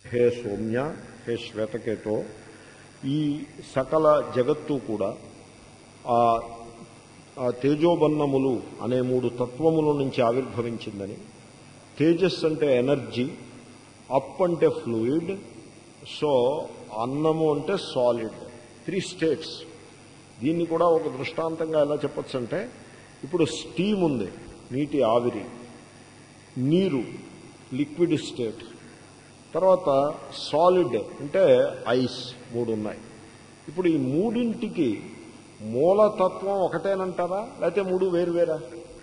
హే సౌమ్య హే శ్వేతకేతో ఈ సకల జగత్తు కూడా ఆ ఆ తేజోబన్నములు అనే మూడు తత్వముల నుంచి ఆవిర్భవించిందని తేజస్ అంటే ఎనర్జీ అప్ అంటే ఫ్లూయిడ్ సో అన్నము అంటే సాలిడ్ త్రీ స్టేట్స్ దీన్ని కూడా ఒక దృష్టాంతంగా ఎలా చెప్పొచ్చు అంటే ఇప్పుడు స్టీమ్ ఉంది నీటి ఆవిరి నీరు లిక్విడ్ స్టేట్ తర్వాత సాలిడ్ అంటే ఐస్ మూడు ఉన్నాయి ఇప్పుడు ఈ మూడింటికి మూలతత్వం ఒకటేనంటారా లేకపోతే మూడు వేరువేరా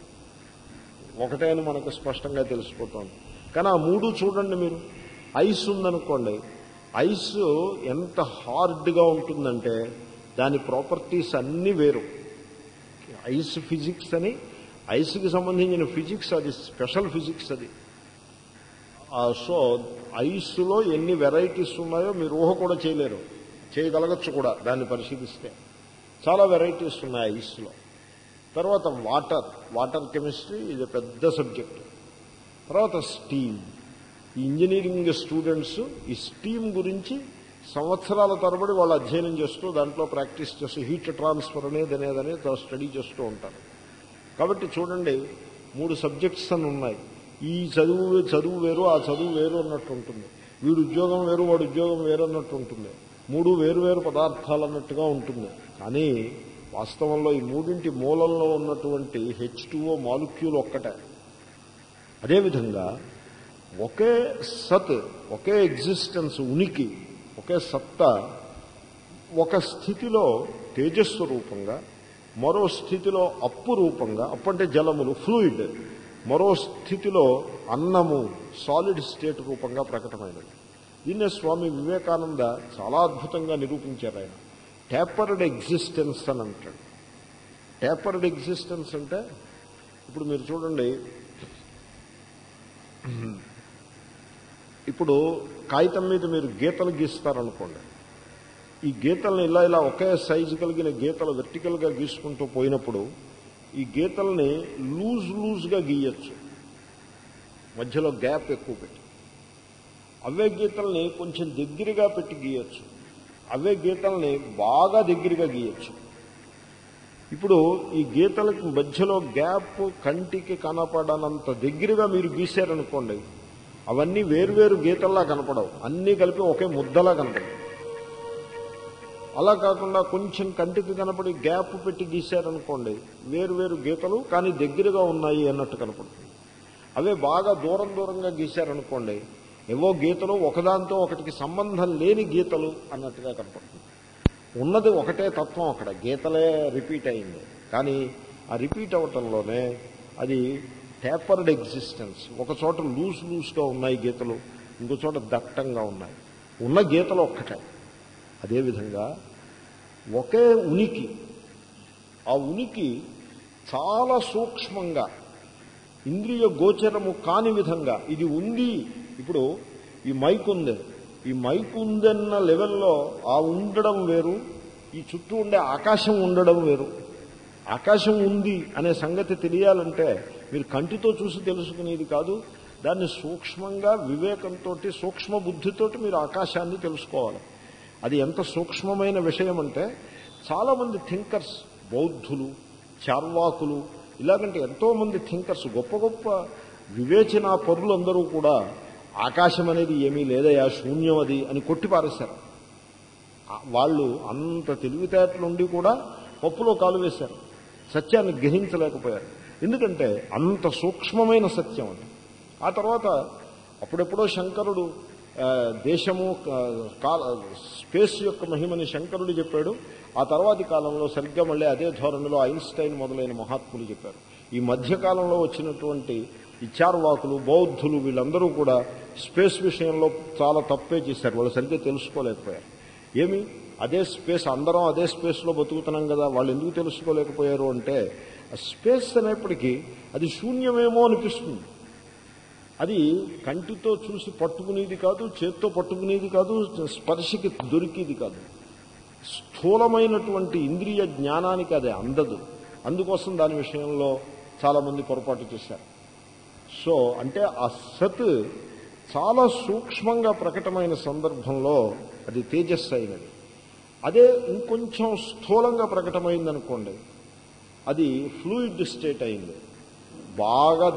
ఒకటే అని మనకు స్పష్టంగా తెలిసిపోతుంది కానీ ఆ మూడు చూడండి మీరు ఐస్ ఉందనుకోండి ఐస్ ఎంత హార్డ్గా ఉంటుందంటే దాని ప్రాపర్టీస్ అన్నీ వేరు ఐస్ ఫిజిక్స్ అని ఐస్కి సంబంధించిన ఫిజిక్స్ అది స్పెషల్ ఫిజిక్స్ అది ఆ, సో ఐస్లో ఎన్ని వెరైటీస్ ఉన్నాయో మీరు ఊహ కూడా చేయలేరు చేయగలగచ్చు కూడా దాన్ని పరిశీలిస్తే చాలా వెరైటీస్ ఉన్నాయి ఐస్లో తర్వాత వాటర్ వాటర్ కెమిస్ట్రీ ఇది పెద్ద సబ్జెక్ట్ తర్వాత స్టీమ్ ఈ ఇంజనీరింగ్ స్టూడెంట్స్ ఈ స్టీమ్ గురించి సంవత్సరాల తరబడి వాళ్ళు అధ్యయనం చేస్తూ దాంట్లో ప్రాక్టీస్ చేస్తూ హీట్ ట్రాన్స్ఫర్ అనేది అనేది అనేది స్టడీ చేస్తూ ఉంటారు కాబట్టి చూడండి మూడు సబ్జెక్ట్స్ అని ఉన్నాయి ఈ చదువు చదువు వేరు ఆ చదువు వేరు అన్నట్టు ఉంటుంది వీడు ఉద్యోగం వేరు వాడు ఉద్యోగం వేరు అన్నట్టు ఉంటుంది మూడు వేరు వేరు పదార్థాలు అన్నట్టుగా ఉంటుంది కానీ వాస్తవంలో ఈ మూడింటి మూలంలో ఉన్నటువంటి హెచ్ టూఓ మాలిక్యూల్ ఒక్కటే అదేవిధంగా ఒకే సత్ ఒకే ఎగ్జిస్టెన్స్ ఉనికి ఒకే సత్తా ఒక స్థితిలో తేజస్సు రూపంగా మరో స్థితిలో అప్పు రూపంగా అప్పు అంటే జలములు ఫ్లూయిడ్ మరో స్థితిలో అన్నము సాలిడ్ స్టేట్ రూపంగా ప్రకటమైనది దీన్నే స్వామి వివేకానంద చాలా అద్భుతంగా నిరూపించారు ఆయన టేపర్డ్ ఎగ్జిస్టెన్స్ అని అంటాడు టేపర్డ్ ఎగ్జిస్టెన్స్ అంటే ఇప్పుడు మీరు చూడండి ఇప్పుడు కాగితం మీద మీరు గీతలు గీస్తారనుకోండి ఈ గీతల్ని ఇలా ఇలా ఒకే సైజు కలిగిన గీతలు వెర్టికల్గా గీసుకుంటూ పోయినప్పుడు ఈ గీతల్ని లూజ్ లూజ్గా గీయచ్చు మధ్యలో గ్యాప్ ఎక్కువ పెట్టి అవే గీతల్ని కొంచెం దగ్గరగా పెట్టి గీయచ్చు అవే గీతల్ని బాగా దగ్గరగా గీయచ్చు ఇప్పుడు ఈ గీతలకు మధ్యలో గ్యాప్ కంటికి కనపడనంత దగ్గరగా మీరు గీశారనుకోండి అవన్నీ వేరువేరు గీతల్లా కనపడవు అన్నీ కలిపి ఒకే ముద్దలా కనపడవు అలా కాకుండా కొంచెం కంటికి కనపడి గ్యాప్ పెట్టి గీశారనుకోండి వేరువేరు గీతలు కానీ దగ్గరగా ఉన్నాయి అన్నట్టు కనపడుతుంది అవే బాగా దూరం దూరంగా గీశారనుకోండి ఏవో గీతలు ఒకదాంతో ఒకటికి సంబంధం లేని గీతలు అన్నట్టుగా కనపడుతుంది ఉన్నది ఒకటే తత్వం అక్కడ గీతలే రిపీట్ అయింది కానీ ఆ రిపీట్ అవటంలోనే అది టేపర్డ్ ఎగ్జిస్టెన్స్ ఒక చోట లూజ్ లూజ్గా ఉన్నాయి గీతలు ఇంకో చోట దట్టంగా ఉన్నాయి ఉన్న గీతలు ఒక్కటే అదేవిధంగా ఒకే ఉనికి ఆ ఉనికి చాలా సూక్ష్మంగా ఇంద్రియ గోచరము కాని విధంగా ఇది ఉంది ఇప్పుడు ఈ మైక్ ఉంది ఈ మైక్ ఉందన్న లెవెల్లో ఆ ఉండడం వేరు ఈ చుట్టూ ఉండే ఆకాశం ఉండడం వేరు ఆకాశం ఉంది అనే సంగతి తెలియాలంటే మీరు కంటితో చూసి తెలుసుకునేది కాదు దాన్ని సూక్ష్మంగా వివేకంతో సూక్ష్మ బుద్ధితోటి మీరు ఆకాశాన్ని తెలుసుకోవాలి అది ఎంత సూక్ష్మమైన విషయం అంటే చాలామంది థింకర్స్ బౌద్ధులు చార్వాకులు ఇలాగంటే ఎంతోమంది థింకర్స్ గొప్ప గొప్ప వివేచన పరులందరూ కూడా ఆకాశం అనేది ఏమీ లేదయా శూన్యం అది అని కొట్టి పారేశారు ఆ- వాళ్ళు అంత తెలివితేటలుండి కూడా పప్పులో కాలు వేశారు సత్యాన్ని గ్రహించలేకపోయారు ఎందుకంటే అంత సూక్ష్మమైన సత్యం అది ఆ తర్వాత అప్పుడెప్పుడో శంకరుడు ఆ, దేశము ఆ, కాల స్పేస్ యొక్క మహిమని శంకరుడు చెప్పాడు ఆ తర్వాతి కాలంలో సరిగ్గా మళ్ళీ అదే ధోరణిలో ఐన్స్టైన్ మొదలైన మహాత్ములు చెప్పారు ఈ మధ్యకాలంలో వచ్చినటువంటి ఇచ్చార్వాకులు బౌద్ధులు వీళ్ళందరూ కూడా స్పేస్ విషయంలో చాలా తప్పే చేశారు వాళ్ళు సరిగ్గా తెలుసుకోలేకపోయారు ఏమి అదే స్పేస్ అందరం అదే స్పేస్లో బతుకుతున్నాం కదా వాళ్ళు ఎందుకు తెలుసుకోలేకపోయారు అంటే ఆ స్పేస్ అనేప్పటికీ అది శూన్యమేమో అనిపిస్తుంది అది కంటితో చూసి పట్టుకునేది కాదు చేత్తో పట్టుకునేది కాదు స్పర్శకి దొరికేది కాదు స్థూలమైనటువంటి ఇంద్రియ జ్ఞానానికి అది అందదు అందుకోసం దాని విషయంలో చాలామంది పొరపాటు చేశారు సో అంటే ఆ సత్ చాలా సూక్ష్మంగా ప్రకటమైన సందర్భంలో అది తేజస్సు అయినది అదే ఇంకొంచెం స్థూలంగా ప్రకటమైందనుకోండి అది ఫ్లూయిడ్ స్టేట్ అయింది బాగా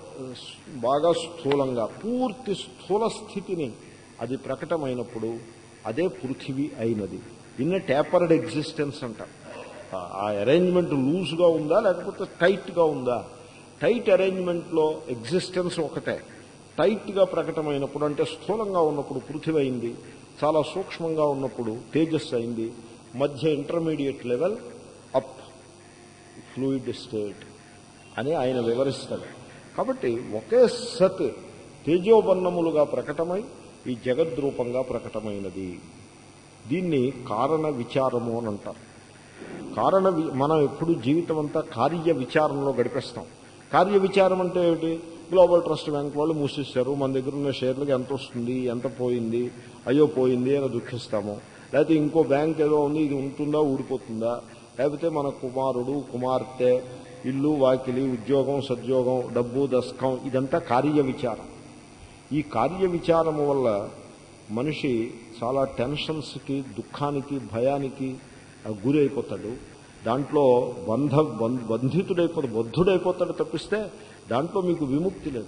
బాగా స్థూలంగా పూర్తి స్థూల స్థితిని అది ప్రకటమైనప్పుడు అదే పృథివీ అయినది దీన్నే టేపర్డ్ ఎగ్జిస్టెన్స్ అంటారు ఆ అరేంజ్మెంట్ లూజ్గా ఉందా లేకపోతే టైట్గా ఉందా టైట్ అరేంజ్మెంట్లో ఎగ్జిస్టెన్స్ ఒకటే టైట్గా ప్రకటమైనప్పుడు అంటే స్థూలంగా ఉన్నప్పుడు పృథివీ అయింది చాలా సూక్ష్మంగా ఉన్నప్పుడు తేజస్సు అయింది మధ్య ఇంటర్మీడియట్ లెవెల్ అప్ ఫ్లూయిడ్ స్టేట్ అని ఆయన వివరిస్తాడు కాబట్టి ఒకే సత్ తేజోబన్నములుగా ప్రకటమై ఈ జగద్రూపంగా ప్రకటమైనది దీన్ని కారణ విచారము అని అంటారు కారణ వి- మనం ఎప్పుడు జీవితం అంతా కార్య విచారంలో గడిపేస్తాం కార్య విచారం అంటే ఏమిటి గ్లోబల్ ట్రస్ట్ బ్యాంక్ వాళ్ళు మూసేశారు మన దగ్గర ఉన్న షేర్లకు ఎంత వస్తుంది ఎంత పోయింది అయ్యో పోయింది అని దుఃఖిస్తాము లేకపోతే ఇంకో బ్యాంక్ ఏదో ఉంది ఇది ఉంటుందా ఊడిపోతుందా లేకపోతే మన కుమారుడు కుమార్తె ఇల్లు వాకిలి ఉద్యోగం సద్యోగం డబ్బు దస్కం ఇదంతా కార్య విచారం ఈ కార్య విచారము వల్ల మనిషి చాలా టెన్షన్స్కి దుఃఖానికి భయానికి ఆ, గురి అయిపోతాడు దాంట్లో బంధ బంధ- బంధితుడైపోతాడు బద్ధుడైపోతాడు తప్పిస్తే దాంట్లో మీకు విముక్తి లేదు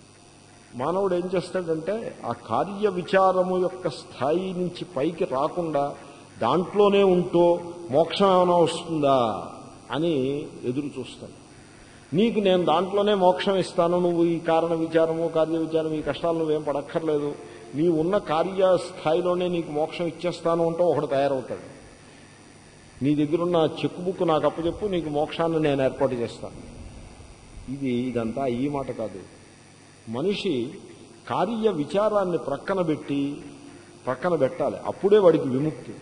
మానవుడు ఏం చేస్తాడంటే ఆ కార్య విచారము యొక్క స్థాయి నుంచి పైకి రాకుండా దాంట్లోనే ఉంటూ మోక్షం ఏమైనా వస్తుందా అని ఎదురు చూస్తాడు నీకు నేను దాంట్లోనే మోక్షం ఇస్తాను నువ్వు ఈ కారణ విచారము కార్య విచారం ఈ కష్టాలు నువ్వేం పడక్కర్లేదు నీ ఉన్న కార్య స్థాయిలోనే నీకు మోక్షం ఇచ్చేస్తాను అంటూ ఒకడు తయారవుతాడు నీ దగ్గరున్న చెక్ బుక్ నాకు అప్పచెప్పు నీకు మోక్షాన్ని నేను ఏర్పాటు చేస్తాను ఇది ఇదంతా ఈ మాట కాదు మనిషి కార్య విచారాన్ని ప్రక్కన పెట్టి ప్రక్కన పెట్టాలి అప్పుడే వాడికి విముక్తి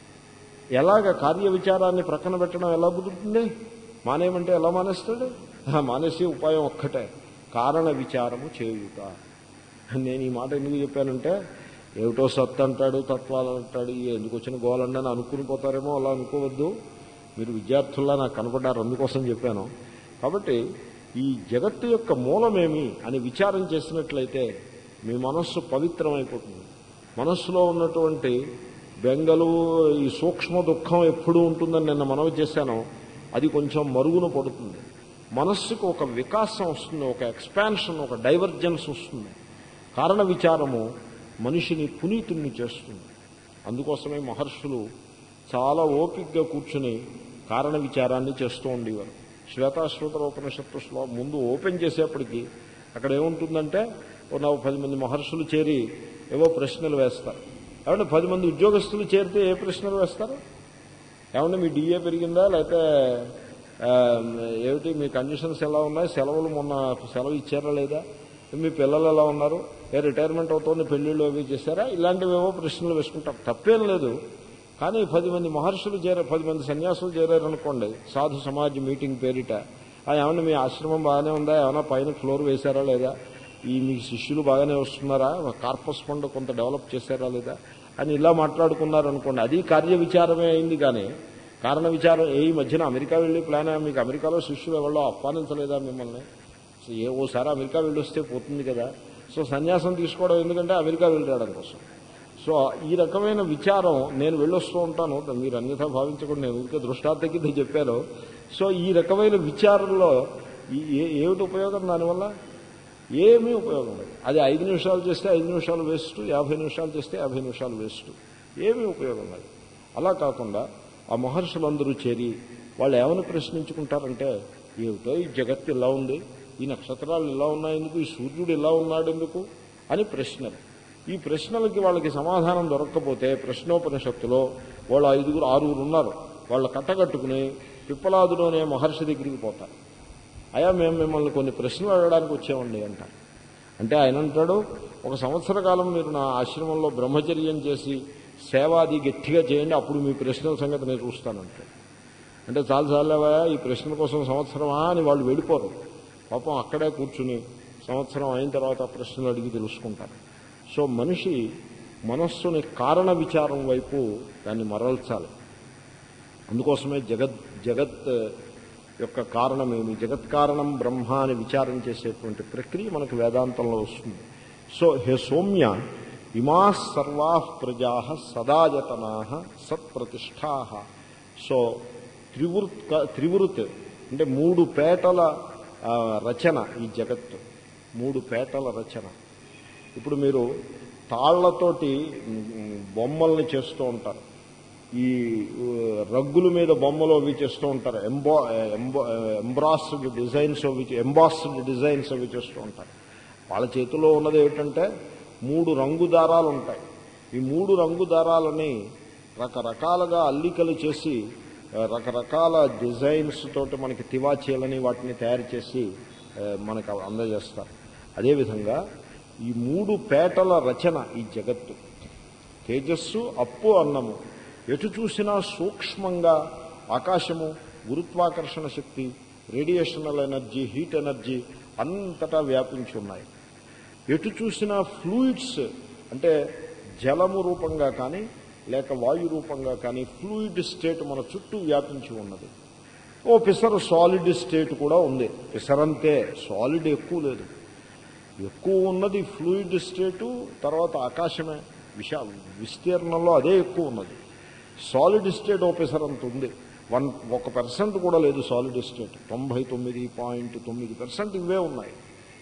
ఎలాగ కార్య విచారాన్ని ప్రక్కన పెట్టడం ఎలా కుదురుతుంది మానేయమంటే ఎలా మానేస్తాడు ఆ మానేసే ఉపాయం ఒక్కటే కారణ విచారము చేయుట నేను ఈ మాట ఎందుకు చెప్పానంటే ఏమిటో సత్ అంటాడు తత్వాలు అంటాడు ఈ ఎందుకు వచ్చిన గోలండి అని అనుకుని పోతారేమో అలా అనుకోవద్దు మీరు విద్యార్థుల్లా నాకు కనపడ్డారు అందుకోసం చెప్పాను కాబట్టి ఈ జగత్తు యొక్క మూలమేమి అని విచారం చేసినట్లయితే మీ మనస్సు పవిత్రమైపోతుంది మనస్సులో ఉన్నటువంటి బెంగలు ఈ సూక్ష్మ దుఃఖం ఎప్పుడు ఉంటుందని నిన్న మనవి చేశాను అది కొంచెం మరుగున పడుతుంది మనస్సుకు ఒక వికాసం వస్తుంది ఒక ఎక్స్పాన్షన్ ఒక డైవర్జెన్స్ వస్తుంది కారణ విచారము మనిషిని పునీతుణ్ణి చేస్తుంది అందుకోసమే మహర్షులు చాలా ఓపికగా కూర్చుని కారణ విచారాన్ని చేస్తూ ఉండేవారు శ్వేతాశ్వేతర ఉపనిషత్తు శ్లో ముందు ఓపెన్ చేసేప్పటికీ అక్కడ ఏముంటుందంటే ఓ నవ్వు పది మంది మహర్షులు చేరి ఏవో ప్రశ్నలు వేస్తారు ఏమంటే పది మంది ఉద్యోగస్తులు చేరితే ఏ ప్రశ్నలు వేస్తారు ఏమంటే మీ డిఏ పెరిగిందా లేకపోతే ఆ, ఏమిటి మీ కండిషన్స్ ఎలా ఉన్నాయి సెలవులు మొన్న సెలవు ఇచ్చారా లేదా మీ పిల్లలు ఎలా ఉన్నారు ఏ రిటైర్మెంట్ అవుతుంది పెళ్ళిళ్ళు అవి చేశారా ఇలాంటివేవో ప్రశ్నలు వేసుకుంటారు తప్పేం లేదు కానీ పది మంది మహర్షులు చేర పది మంది సన్యాసులు చేరారనుకోండి సాధు సమాజ్ మీటింగ్ పేరిట ఆ ఏమన్నా మీ ఆశ్రమం బాగానే ఉందా ఏమైనా పైన ఫ్లోర్ వేశారా లేదా ఈ మీ శిష్యులు బాగానే వస్తున్నారా కార్పస్ ఫండ్ కొంత డెవలప్ చేశారా లేదా అని ఇలా మాట్లాడుకున్నారనుకోండి అది కార్య విచారమే అయింది కానీ కారణ విచారం ఏ ఈ మధ్యన అమెరికా వెళ్ళి ప్లాన్ మీకు అమెరికాలో శిష్యులు ఎవరో ఆహ్వానించలేదా మిమ్మల్ని సో ఏ ఓసారి అమెరికా వెళ్ళి వస్తే పోతుంది కదా సో సన్యాసం తీసుకోవడం ఎందుకంటే అమెరికా వెళ్ళి రావడం కోసం సో ఈ రకమైన విచారం నేను వెళ్ళొస్తూ ఉంటాను మీరు అన్యథా భావించకుండా నేను ఊరికే దృష్టాంత కింద చెప్పాను సో ఈ రకమైన విచారంలో ఈ- ఏ- ఏమిటి ఉపయోగం దానివల్ల ఏమీ ఉపయోగం లేదు అది ఐదు నిమిషాలు చేస్తే ఐదు నిమిషాలు వేస్ట్ యాభై నిమిషాలు చేస్తే యాభై నిమిషాలు వేస్ట్ ఏమీ ఉపయోగం లేదు అలా కాకుండా ఆ మహర్షులందరూ చేరి వాళ్ళు ఏమని ప్రశ్నించుకుంటారంటే ఏమిటో ఈ జగత్తు ఇలా ఉంది ఈ నక్షత్రాలు ఇలా ఉన్నాయి ఎందుకు ఈ సూర్యుడు ఇలా ఉన్నాడు ఎందుకు అని ప్రశ్నలు ఈ ప్రశ్నలకి వాళ్ళకి సమాధానం దొరక్కపోతే ప్రశ్నోపనిషత్తులో వాళ్ళు ఐదుగురు ఆరుగురు ఉన్నారు వాళ్ళు కట్టకట్టుకుని పిప్పలాదుడు అనే మహర్షి దగ్గరికి పోతారు అయా మేము మిమ్మల్ని కొన్ని ప్రశ్నలు అడగడానికి వచ్చామండి అంటారు అంటే ఆయన అంటాడు ఒక సంవత్సర కాలం మీరు నా ఆశ్రమంలో బ్రహ్మచర్యం చేసి సేవాది గట్టిగా చేయండి అప్పుడు మీ ప్రశ్నల సంగతి నేను చూస్తానంటాడు అంటే చాలా చాలావా ఈ ప్రశ్నల కోసం సంవత్సరమా అని వాళ్ళు వెళ్ళిపోరు పాపం అక్కడే కూర్చుని సంవత్సరం అయిన తర్వాత ఆ ప్రశ్నలు అడిగి తెలుసుకుంటారు సో మనిషి మనస్సుని కారణ విచారం వైపు దాన్ని మరల్చాలి అందుకోసమే జగత్ జగత్ యొక్క కారణమేమి జగత్ కారణం బ్రహ్మ అని విచారం చేసేటువంటి ప్రక్రియ మనకు వేదాంతంలో వస్తుంది సో హే సౌమ్య ఇమా సర్వా ప్రజా సదాయతనా సత్ప్రతిష్టా సో త్రివృత్ త్రివృత్ అంటే మూడు పేటల ఆ, రచన ఈ జగత్తు మూడు పేటల రచన ఇప్పుడు మీరు తాళ్లతోటి మ్, బొమ్మల్ని చేస్తూ ఉంటారు ఈ ఉ, రగ్గుల మీద బొమ్మలు అవి చేస్తూ ఉంటారు ఎంబా ఎంబా ఎంబ్రాస్డ్ డిజైన్స్ అవి ఎంబాస్డ్ డిజైన్స్ అవి చేస్తూ ఉంటారు వాళ్ళ చేతిలో ఉన్నది ఏమిటంటే మూడు రంగు దారాలు ఉంటాయి ఈ మూడు రంగు దారాలని రకరకాలుగా అల్లికలు చేసి ఆ, రకరకాల డిజైన్స్ తోటి మనకి తివాచీలని వాటిని తయారు చేసి ఆ, మనకు అందజేస్తారు అదేవిధంగా ఈ మూడు పేటల రచన ఈ జగత్తు తేజస్సు అప్పు అన్నము ఎటు చూసినా సూక్ష్మంగా ఆకాశము గురుత్వాకర్షణ శక్తి రేడియేషనల్ ఎనర్జీ హీట్ ఎనర్జీ అంతటా వ్యాపించి ఉన్నాయి ఎటు చూసినా ఫ్లూయిడ్స్ అంటే జలము రూపంగా కానీ లేక వాయు రూపంగా కానీ ఫ్లూయిడ్ స్టేట్ మన చుట్టూ వ్యాపించి ఉన్నది ఓ పిసరు సాలిడ్ స్టేట్ కూడా ఉంది పిసరంతే సాలిడ్ ఎక్కువ లేదు ఎక్కువ ఉన్నది ఫ్లూయిడ్ స్టేటు తర్వాత ఆకాశమే విశా విస్తీర్ణంలో అదే ఎక్కువ ఉన్నది సాలిడ్ స్టేట్ ఓ పిసరంత ఉంది వన్ ఒక పర్సెంట్ కూడా లేదు సాలిడ్ స్టేట్ తొంభై తొమ్మిది పాయింట్ తొమ్మిది పర్సెంట్ ఇవే ఉన్నాయి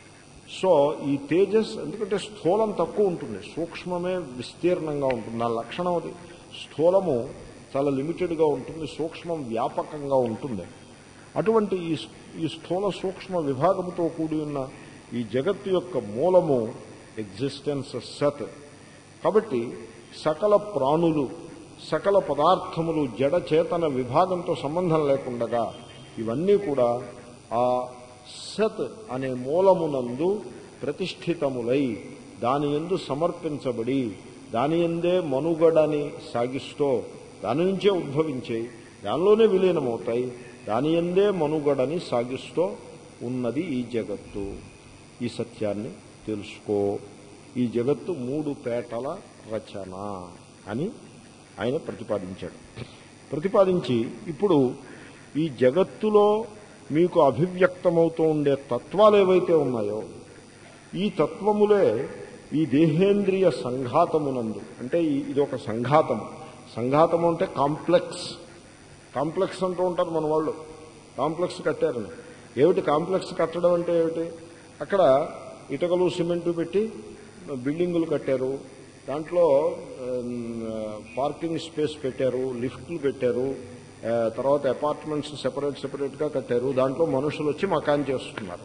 సో ఈ తేజస్ ఎందుకంటే స్థూలం తక్కువ ఉంటుంది సూక్ష్మమే విస్తీర్ణంగా ఉంటుంది నా లక్షణం అది స్థూలము చాలా లిమిటెడ్గా ఉంటుంది సూక్ష్మం వ్యాపకంగా ఉంటుంది అటువంటి ఈ ఈ స్థూల సూక్ష్మ విభాగంతో కూడి ఉన్న ఈ జగత్తు యొక్క మూలము ఎగ్జిస్టెన్స్ సత్ కాబట్టి సకల ప్రాణులు సకల పదార్థములు జడ చేతన విభాగంతో సంబంధం లేకుండగా ఇవన్నీ కూడా ఆ సత్ అనే మూలమునందు ప్రతిష్ఠితములై దాని ఎందు సమర్పించబడి దాని ఎందే మనుగడని సాగిస్తూ దాని నుంచే ఉద్భవించాయి దానిలోనే విలీనమవుతాయి దాని ఎందే మనుగడని సాగిస్తూ ఉన్నది ఈ జగత్తు ఈ సత్యాన్ని తెలుసుకో ఈ జగత్తు మూడు పేటల రచన అని ఆయన ప్రతిపాదించాడు ప్రతిపాదించి ఇప్పుడు ఈ జగత్తులో మీకు అభివ్యక్తమవుతూ ఉండే తత్వాలు ఏవైతే ఉన్నాయో ఈ తత్వములే ఈ దేహేంద్రియ సంఘాతమునందు అంటే ఈ- ఇది ఒక సంఘాతం సంఘాతము అంటే కాంప్లెక్స్ కాంప్లెక్స్ అంటూ ఉంటారు మన వాళ్ళు కాంప్లెక్స్ కట్టారని ఏమిటి కాంప్లెక్స్ కట్టడం అంటే ఏమిటి అక్కడ ఇటుకలు సిమెంటు పెట్టి బిల్డింగులు కట్టారు దాంట్లో ఉమ్, పార్కింగ్ స్పేస్ పెట్టారు లిఫ్ట్లు పెట్టారు ఆ, తర్వాత అపార్ట్మెంట్స్ సెపరేట్ సెపరేట్గా కట్టారు దాంట్లో మనుషులు వచ్చి మకాన్ చేస్తున్నారు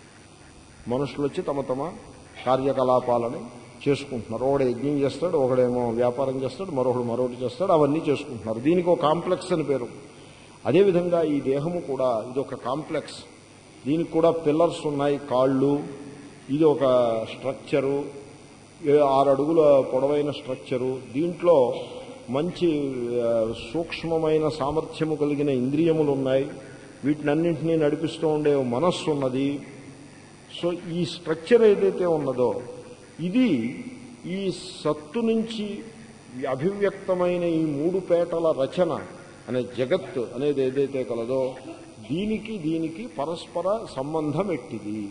మనుషులు వచ్చి తమ తమ కార్యకలాపాలను చేసుకుంటున్నారు ఒకడు యజ్ఞం చేస్తాడు ఒకడేమో వ్యాపారం చేస్తాడు మరొకడు మరొకటి చేస్తాడు అవన్నీ చేసుకుంటున్నారు దీనికి ఒక కాంప్లెక్స్ అని పేరు అదేవిధంగా ఈ దేహము కూడా ఇది ఒక కాంప్లెక్స్ దీనికి కూడా పిల్లర్స్ ఉన్నాయి కాళ్ళు ఇది ఒక స్ట్రక్చరు ఏ- ఆరు అడుగుల పొడవైన స్ట్రక్చరు దీంట్లో మంచి ఆ, సూక్ష్మమైన సామర్థ్యము కలిగిన ఇంద్రియములు ఉన్నాయి వీటినన్నింటినీ నడిపిస్తూ ఉండే మనస్సు ఉన్నది సో ఈ స్ట్రక్చర్ ఏదైతే ఉన్నదో ఇది ఈ సత్తు నుంచి అభివ్యక్తమైన ఈ మూడు పేటల రచన అనే జగత్ అనేది ఏదైతే కలదో దీనికి దీనికి పరస్పర సంబంధం ఎట్టిది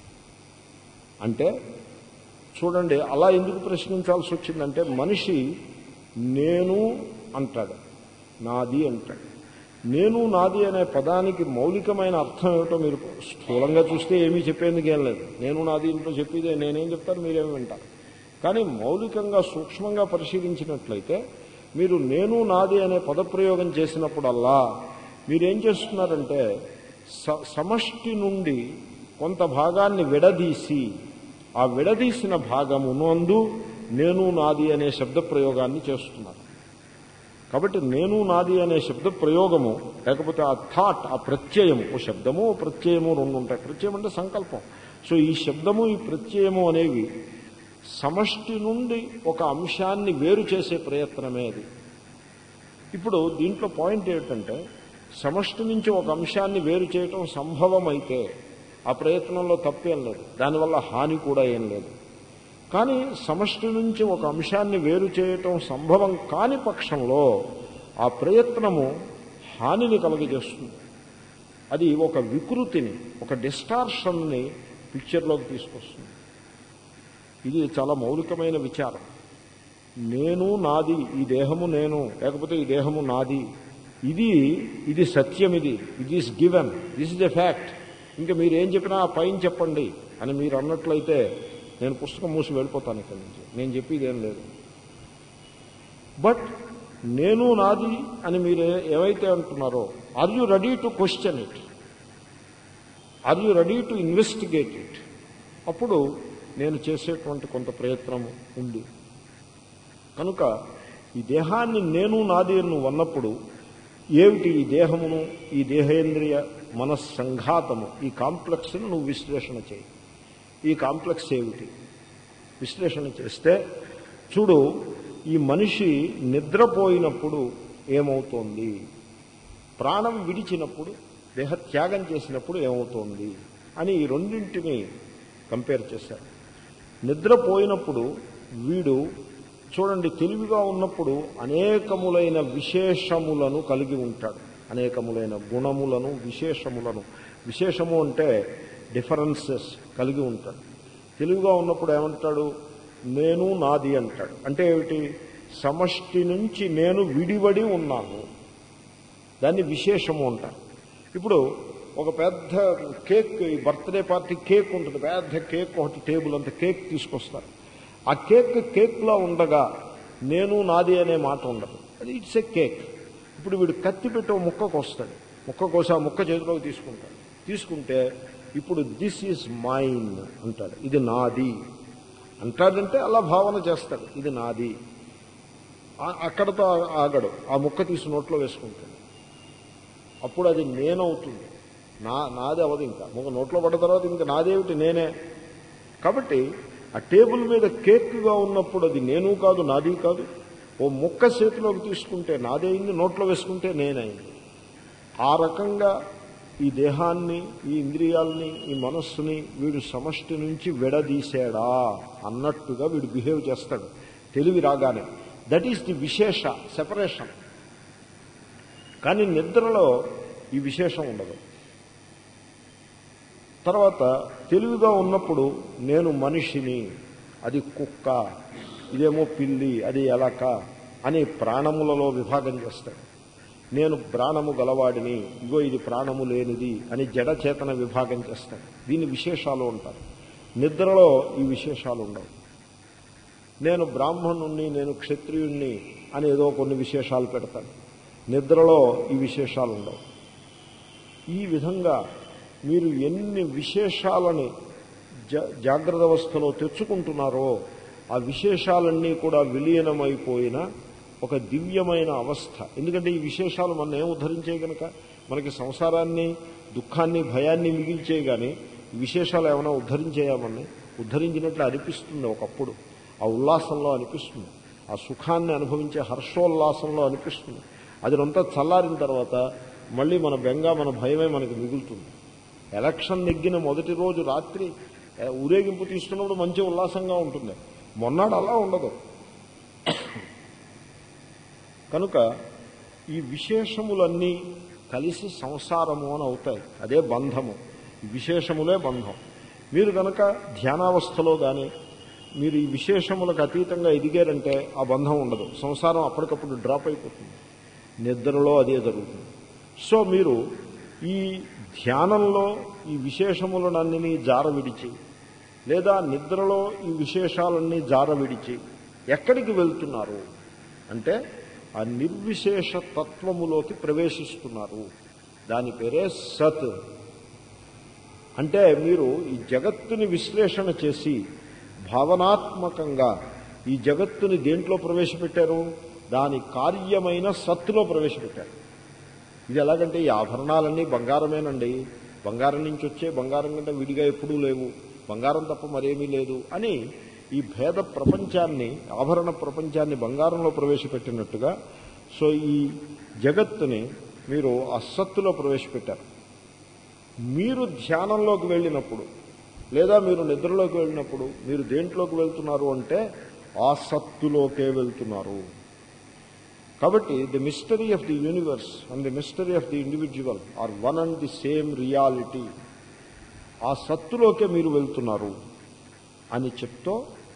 అంటే చూడండి అలా ఎందుకు ప్రశ్నించాల్సి వచ్చిందంటే మనిషి నేను అంటాడు నాది అంటాడు నేను నాది అనే పదానికి మౌలికమైన అర్థం ఏమిటో మీరు స్థూలంగా చూస్తే ఏమీ చెప్పేందుకు ఏం లేదు నేను నాది ఇంట్లో చెప్పేదే నేనేం చెప్తాను మీరేమి వింటారు కానీ మౌలికంగా సూక్ష్మంగా పరిశీలించినట్లయితే మీరు నేను నాది అనే పదప్రయోగం చేసినప్పుడల్లా మీరేం చేస్తున్నారంటే స సమష్టి నుండి కొంత భాగాన్ని విడదీసి ఆ విడదీసిన భాగమునందు నేను నాది అనే శబ్ద ప్రయోగాన్ని చేస్తున్నారు కాబట్టి నేను నాది అనే శబ్ద ప్రయోగము లేకపోతే ఆ థాట్ ఆ ప్రత్యయము ఓ శబ్దము ఓ ప్రత్యయము రెండు ఉంటాయి ప్రత్యయం అంటే సంకల్పం సో ఈ శబ్దము ఈ ప్రత్యయము అనేవి సమష్టి నుండి ఒక అంశాన్ని వేరు చేసే ప్రయత్నమే అది ఇప్పుడు దీంట్లో పాయింట్ ఏమిటంటే సమష్టి నుంచి ఒక అంశాన్ని వేరు చేయటం సంభవం అయితే ఆ ప్రయత్నంలో తప్పేం లేదు దానివల్ల హాని కూడా ఏం లేదు కానీ సమష్టి నుంచి ఒక అంశాన్ని వేరు చేయటం సంభవం కాని పక్షంలో ఆ ప్రయత్నము హానిని కలుగజేస్తుంది అది ఒక వికృతిని ఒక డిస్టార్షన్ని పిక్చర్లోకి తీసుకొస్తుంది ఇది చాలా మౌలికమైన విచారం నేను నాది ఈ దేహము నేను లేకపోతే ఈ దేహము నాది ఇది ఇది సత్యం ఇది it is given this is a fact ఇంకా మీరు ఏం చెప్పినా ఆ పైన చెప్పండి అని మీరు అన్నట్లయితే నేను పుస్తకం మూసి వెళ్ళిపోతాను ఇక్కడి నుంచి నేను చెప్పేది ఏం లేదు బట్ నేను నాది అని మీరు ఏ- ఏవైతే అంటున్నారో are you ready to question it are you ready to investigate it అప్పుడు నేను చేసేటువంటి కొంత ప్రయత్నము ఉంది కనుక ఈ దేహాన్ని నేను నాది అని నువ్వు అన్నప్పుడు ఏమిటి ఈ దేహమును ఈ దేహేంద్రియ మనస్సంఘాతము ఈ కాంప్లెక్స్ను నువ్వు విశ్లేషణ చేయి ఈ కాంప్లెక్స్ ఏమిటి విశ్లేషణ చేస్తే చూడు ఈ మనిషి నిద్రపోయినప్పుడు ఏమవుతోంది ప్రాణం విడిచినప్పుడు దేహ త్యాగం చేసినప్పుడు ఏమవుతోంది అని ఈ రెండింటిని కంపేర్ చేశారు నిద్రపోయినప్పుడు వీడు చూడండి తెలివిగా ఉన్నప్పుడు అనేకములైన విశేషములను కలిగి ఉంటాడు అనేకములైన గుణములను విశేషములను విశేషము అంటే డిఫరెన్సెస్ కలిగి ఉంటాడు తెలివిగా ఉన్నప్పుడు ఏమంటాడు నేను నాది అంటాడు అంటే ఏమిటి సమష్టి నుంచి నేను విడివడి ఉన్నాను దాన్ని విశేషము అంటారు ఇప్పుడు ఒక పెద్ద కేక్ ఈ బర్త్డే పార్టీ కేక్ ఉంటుంది పెద్ద కేక్ ఒకటి టేబుల్ అంత కేక్ తీసుకొస్తారు ఆ కేక్ కేక్లా ఉండగా నేను నాది అనే మాట ఉండదు అది ఇట్స్ ఎ కేక్ ఇప్పుడు వీడు కత్తి పెట్టి ఒక ముక్కకు వస్తాడు ముక్క కోసి ఆ ముక్క చేతిలోకి తీసుకుంటాడు తీసుకుంటే ఇప్పుడు దిస్ ఈజ్ మైన్ అంటాడు ఇది నాది అంటాడంటే అలా భావన చేస్తాడు ఇది నాది ఆ- అక్కడతో ఆ- ఆగడు ఆ ముక్క తీసి నోట్లో వేసుకుంటాడు అప్పుడు అది నేనవుతుంది నా నాది అవదు ఇంకా ఒక నోట్లో పడ్డ తర్వాత ఇంకా నాదేమిటి నేనే కాబట్టి ఆ టేబుల్ మీద కేక్గా ఉన్నప్పుడు అది నేను కాదు నాది కాదు ఓ ముక్క చేతిలోకి తీసుకుంటే నాదే అయింది నోట్లో వేసుకుంటే నేనైంది ఆ రకంగా ఈ దేహాన్ని ఈ ఇంద్రియాలని ఈ మనస్సుని వీడు సమష్టి నుంచి విడదీశాడా అన్నట్టుగా వీడు బిహేవ్ చేస్తాడు తెలివి రాగానే దట్ ఈస్ ది విశేష సెపరేషన్ కానీ నిద్రలో ఈ విశేషం ఉండదు తర్వాత తెలివిగా ఉన్నప్పుడు నేను మనిషిని అది కుక్క ఇదేమో పిల్లి అది ఎలక అని ప్రాణములలో విభాగం చేస్తాడు నేను ప్రాణము గలవాడిని ఇగో ఇది ప్రాణము లేనిది అని జడచేతన విభాగం చేస్తాడు దీని విశేషాలు ఉంటారు నిద్రలో ఈ విశేషాలు ఉండవు నేను బ్రాహ్మణుణ్ణి నేను క్షత్రియుణ్ణి అని ఏదో కొన్ని విశేషాలు పెడతాడు నిద్రలో ఈ విశేషాలు ఉండవు ఈ విధంగా మీరు ఎన్ని విశేషాలని జా జాగ్రత్త అవస్థలో తెచ్చుకుంటున్నారో ఆ విశేషాలన్నీ కూడా విలీనమైపోయిన ఒక దివ్యమైన అవస్థ ఎందుకంటే ఈ విశేషాలు మన ఏం ఉద్ధరించే గనక మనకి సంసారాన్ని దుఃఖాన్ని భయాన్ని మిగిల్చే కానీ ఈ విశేషాలు ఏమైనా ఉద్ధరించేయామని ఉద్ధరించినట్లు అనిపిస్తుంది ఒకప్పుడు ఆ ఉల్లాసంలో అనిపిస్తుంది ఆ సుఖాన్ని అనుభవించే హర్షోల్లాసంలో అనిపిస్తుంది అది అంతా చల్లారిన తర్వాత మళ్ళీ మన బెంగ మన భయమే మనకి మిగులుతుంది ఎలక్షన్ నెగ్గిన మొదటి రోజు రాత్రి ఏ, ఊరేగింపు తీసుకున్నప్పుడు మంచి ఉల్లాసంగా ఉంటుంది మొన్నాడు అలా ఉండదు కనుక ఈ విశేషములన్నీ కలిసి సంసారము అని అవుతాయి అదే బంధము ఈ విశేషములే బంధం మీరు కనుక ధ్యానావస్థలో కానీ మీరు ఈ విశేషములకు అతీతంగా ఎదిగారంటే ఆ బంధం ఉండదు సంసారం అప్పటికప్పుడు డ్రాప్ అయిపోతుంది నిద్రలో అదే జరుగుతుంది సో మీరు ఈ ధ్యానంలో ఈ విశేషములనన్నీ జార విడిచి లేదా నిద్రలో ఈ విశేషాలన్నీ జార విడిచి ఎక్కడికి వెళ్తున్నారు అంటే ఆ నిర్విశేష తత్వములోకి ప్రవేశిస్తున్నారు దాని పేరే సత్ అంటే మీరు ఈ జగత్తుని విశ్లేషణ చేసి భావనాత్మకంగా ఈ జగత్తుని దేంట్లో ప్రవేశపెట్టారు దాని కార్యమైన సత్తులో ప్రవేశపెట్టారు ఇది ఎలాగంటే ఈ ఆభరణాలన్నీ బంగారమేనండి బంగారం నుంచి వచ్చే బంగారం కంటే విడిగా ఎప్పుడూ లేవు బంగారం తప్ప మరేమీ లేదు అని ఈ భేద ప్రపంచాన్ని ఆభరణ ప్రపంచాన్ని బంగారంలో ప్రవేశపెట్టినట్టుగా సో ఈ జగత్తుని మీరు అసత్తులో ప్రవేశపెట్టారు మీరు ధ్యానంలోకి వెళ్ళినప్పుడు లేదా మీరు నిద్రలోకి వెళ్ళినప్పుడు మీరు దేంట్లోకి వెళ్తున్నారు అంటే ఆ సత్తులోకే వెళ్తున్నారు కాబట్టి the mystery of the universe and the mystery of the individual are one and the same reality ఆ సత్తులోకే మీరు వెళ్తున్నారు అని చెప్తూ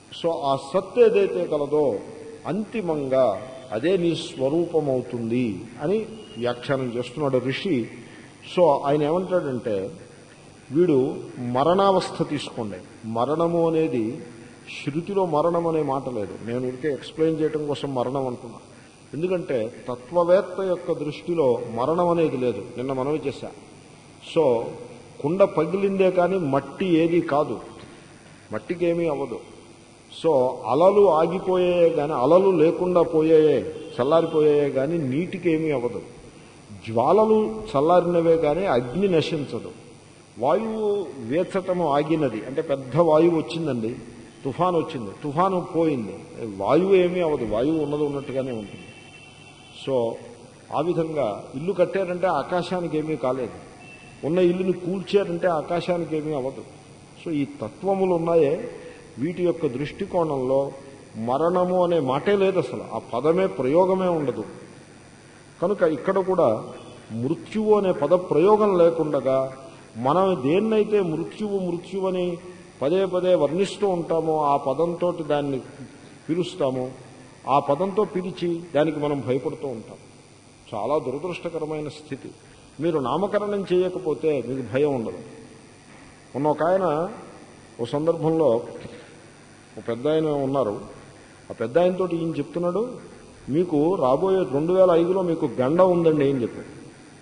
సో ఆ సత్ ఏదైతే కలదో అంతిమంగా అదే నీ స్వరూపమవుతుంది అని వ్యాఖ్యానం చేస్తున్నాడు ఋషి సో ఆయన ఏమంటాడంటే వీడు మరణావస్థ తీసుకోండి మరణము అనేది శృతిలో మరణం అనే మాట లేదు నేను ఊరికే ఎక్స్ప్లెయిన్ చేయడం కోసం మరణం అంటున్నా ఎందుకంటే తత్వవేత్త యొక్క దృష్టిలో మరణం అనేది లేదు నిన్న మనవి చేశా సో కుండ పగిలిందే కానీ మట్టి ఏది కాదు మట్టికి ఏమీ అవ్వదు సో అలలు ఆగిపోయాయే కానీ అలలు లేకుండా పోయాయే చల్లారిపోయాయే కానీ నీటికి ఏమీ అవ్వదు జ్వాలలు చల్లారినవే కానీ అగ్ని నశించదు వాయువు వేచటము ఆగినది అంటే పెద్ద వాయువు వచ్చిందండి తుఫాను వచ్చింది తుఫాను పోయింది వాయువు ఏమీ అవ్వదు వాయువు ఉన్నది ఉన్నట్టుగానే ఉంటుంది సో ఆ విధంగా ఇల్లు కట్టారంటే ఆకాశానికి ఏమీ కాలేదు ఉన్న ఇల్లుని కూల్చారంటే ఆకాశానికి ఏమీ అవ్వదు సో ఈ తత్వములు ఉన్నాయే వీటి యొక్క దృష్టికోణంలో మరణము అనే మాటే లేదు అసలు ఆ పదమే ప్రయోగమే ఉండదు కనుక ఇక్కడ కూడా మృత్యువు అనే పద ప్రయోగం లేకుండగా మనం దేన్నైతే మృత్యువు మృత్యువు అని పదే పదే వర్ణిస్తూ ఉంటామో ఆ పదంతో దాన్ని పిలుస్తామో ఆ పదంతో పిలిచి దానికి మనం భయపడుతూ ఉంటాం చాలా దురదృష్టకరమైన స్థితి మీరు నామకరణం చేయకపోతే మీకు భయం ఉండదు మొన్న ఒక ఆయన ఓ సందర్భంలో ఒక పెద్ద ఆయన ఉన్నారు ఆ పెద్ద ఆయనతో ఈయన చెప్తున్నాడు మీకు రాబోయే రెండు వేల ఐదులో మీకు గండ ఉందండి ఏం చెప్పాడు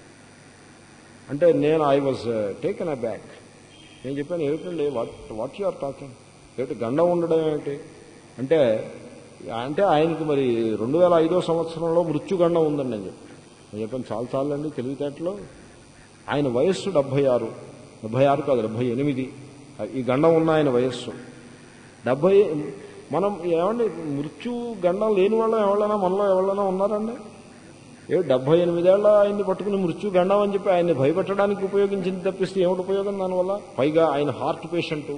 అంటే నేను I was taken aback నేను చెప్పాను ఏమిటండి what what you are talking ఏమిటి గండం ఉండడం ఏమిటి అంటే అంటే ఆయనకి మరి రెండు వేల ఐదో సంవత్సరంలో మృత్యుగండం ఉందండి అని చెప్పి నేను చెప్పాను చాలు చాలండి తెలివితేటలో ఆయన వయస్సు డెబ్భై ఆరు డెబ్భై ఆరు కాదు డెబ్భై ఎనిమిది ఈ గండం ఉన్న ఆయన వయస్సు డెబ్భై మనం ఏమండి మృత్యు గండం లేని వాళ్ళం ఎవరైనా మనలో ఎవరైనా ఉన్నారండి ఏ డెబ్బై ఎనిమిదేళ్ల ఆయన్ని పట్టుకుని మృత్యు గండం అని చెప్పి ఆయన్ని భయపెట్టడానికి ఉపయోగించింది తప్పిస్తే ఏమిటి ఉపయోగం దానివల్ల పైగా ఆయన హార్ట్ పేషెంటు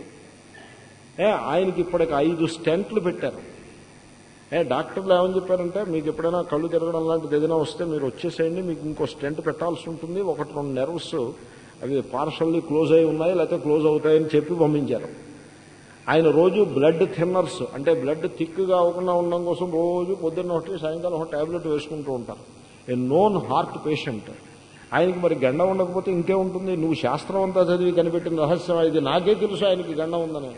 ఏ ఆయనకి ఇప్పటికి ఐదు స్టెంట్లు పెట్టారు ఏ డాక్టర్లు ఏమని చెప్పారంటే మీకు ఎప్పుడైనా కళ్ళు తిరగడం లాంటిది ఏదైనా వస్తే మీరు వచ్చేసేయండి మీకు ఇంకో స్టెంట్ పెట్టాల్సి ఉంటుంది ఒకటి రెండు నెర్వ్స్ అవి పార్షల్లీ క్లోజ్ అయి ఉన్నాయి లేకపోతే క్లోజ్ అవుతాయని చెప్పి పంపించారు ఆయన రోజు బ్లడ్ థిన్నర్స్ అంటే బ్లడ్ థిక్గా అవ్వకుండా ఉండడం కోసం రోజు పొద్దున్న ఒకటి సాయంకాలం ఒక ట్యాబ్లెట్ వేసుకుంటూ ఉంటారు ఏ నోన్ హార్ట్ పేషెంట్ ఆయనకి మరి గండం ఉండకపోతే ఇంకే ఉంటుంది నువ్వు శాస్త్రం అంతా చదివి కనిపెట్టిన రహస్యం ఇది నాకే తెలుసు ఆయనకి గండం ఉందని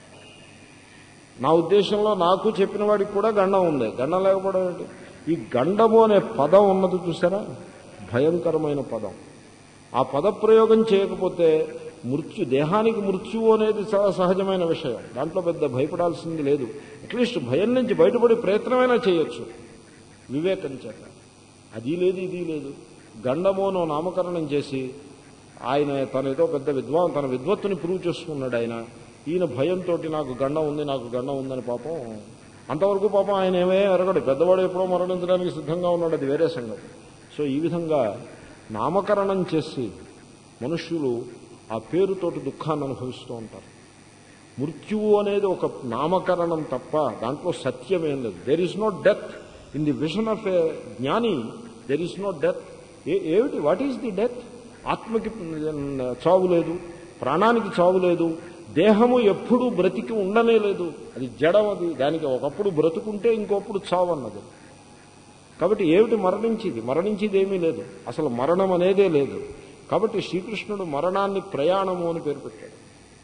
నా ఉద్దేశంలో నాకు చెప్పిన వాడికి కూడా గండం ఉంది గండం లేకపోవడం ఏంటి ఈ గండము అనే పదం ఉన్నది చూసారా భయంకరమైన పదం ఆ పదప్రయోగం చేయకపోతే మృత్యు దేహానికి మృత్యువు అనేది చాలా సహజమైన విషయం దాంట్లో పెద్ద భయపడాల్సింది లేదు అట్లీస్ట్ భయం నుంచి బయటపడే ప్రయత్నమైనా చేయొచ్చు వివేకం చేత అది లేదు ఇది లేదు గండమోనో నామకరణం చేసి ఆయన తన ఏదో పెద్ద విద్వాన్ తన విద్వత్తుని ప్రూవ్ చేసుకున్నాడు ఆయన ఈయన భయంతో నాకు గండం ఉంది నాకు గండం ఉందని పాపం అంతవరకు పాపం ఆయన ఏమే ఎరగడు పెద్దవాడు ఎప్పుడో మరణించడానికి సిద్ధంగా ఉన్నాడు అది వేరే సంగతి సో ఈ విధంగా నామకరణం చేసి మనుష్యులు ఆ పేరుతోటి దుఃఖాన్ని అనుభవిస్తూ ఉంటారు మృత్యువు అనేది ఒక నామకరణం తప్ప దాంట్లో సత్యమేం లేదు there is no death in the vision of a జ్ఞాని దెర్ ఈస్ నో డెత్ ఏమిటి వాట్ ఈస్ ది డెత్ ఆత్మకి చావు లేదు ప్రాణానికి చావు లేదు దేహము ఎప్పుడూ బ్రతికి ఉండనే లేదు అది జడం అది దానికి ఒకప్పుడు బ్రతుకుంటే ఇంకొప్పుడు చావు అన్నది కాబట్టి ఏమిటి మరణించేది మరణించేది ఏమీ లేదు అసలు మరణం అనేదే లేదు కాబట్టి శ్రీకృష్ణుడు మరణాన్ని ప్రయాణము అని పేరు పెట్టాడు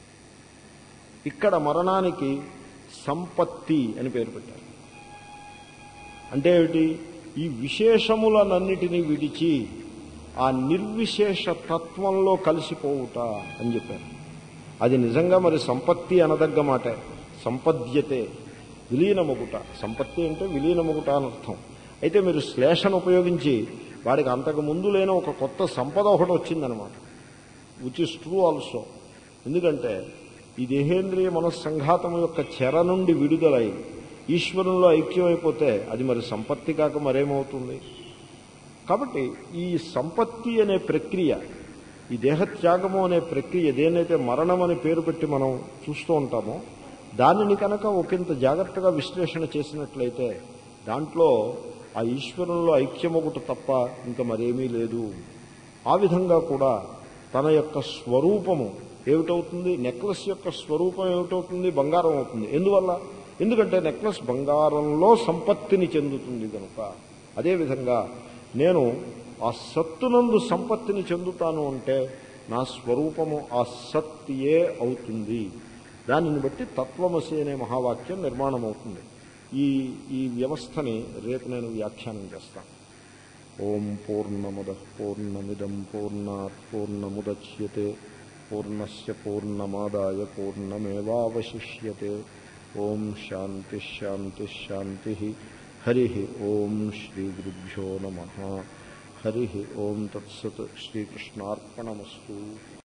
ఇక్కడ మరణానికి సంపత్తి అని పేరు పెట్టారు అంటే ఏమిటి ఈ విశేషములనన్నిటినీ విడిచి ఆ నిర్విశేష తత్వంలో కలిసిపోవుట అని చెప్పారు అది నిజంగా మరి సంపత్తి అనదగ్గ మాటే సంపద్యతే విలీనముగుట సంపత్తి అంటే విలీనముగుట అని అర్థం అయితే మీరు శ్లేషను ఉపయోగించి వాడికి అంతకు ముందు లేని ఒక కొత్త సంపద ఒకటి వచ్చిందనమాట విచ్ ఇస్ ట్రూ ఆల్సో ఎందుకంటే ఈ దేహేంద్రియ మనస్సంఘాతం యొక్క చెర నుండి విడుదలై ఈశ్వరంలో ఐక్యమైపోతే అది మరి సంపత్తి కాక మరేమవుతుంది కాబట్టి ఈ సంపత్తి అనే ప్రక్రియ ఈ దేహత్యాగము అనే ప్రక్రియ దేనైతే మరణం అని పేరు పెట్టి మనం చూస్తూ ఉంటామో దానిని కనుక ఒకంత జాగ్రత్తగా విశ్లేషణ చేసినట్లయితే దాంట్లో ఆ ఈశ్వరంలో ఐక్యమొకటి తప్ప ఇంకా మరేమీ లేదు ఆ విధంగా కూడా తన యొక్క స్వరూపము ఏమిటవుతుంది నెక్లెస్ యొక్క స్వరూపం ఏమిటవుతుంది బంగారం అవుతుంది ఎందువల్ల ఎందుకంటే నెక్లెస్ బంగారంలో సంపత్తిని చెందుతుంది కనుక అదేవిధంగా నేను ఆ సత్తునందు సంపత్తిని చెందుతాను అంటే నా స్వరూపము ఆ సత్యే అవుతుంది దానిని బట్టి తత్వమసి అనే మహావాక్యం నిర్మాణం అవుతుంది ఈ ఈ వ్యవస్థని రేపు నేను వ్యాఖ్యానం చేస్తాను ఓం పూర్ణముద పూర్ణమిదం పూర్ణాత్ పూర్ణముద్యతే పూర్ణస్ పూర్ణమాదాయ పూర్ణమేవాశిష్యతే ఓం శాంతి శాంతి శాంతి హరి ఓం శ్రీ గురుభ్యో నమ హరి ఓం తత్సత్ శ్రీకృష్ణార్పణమస్తు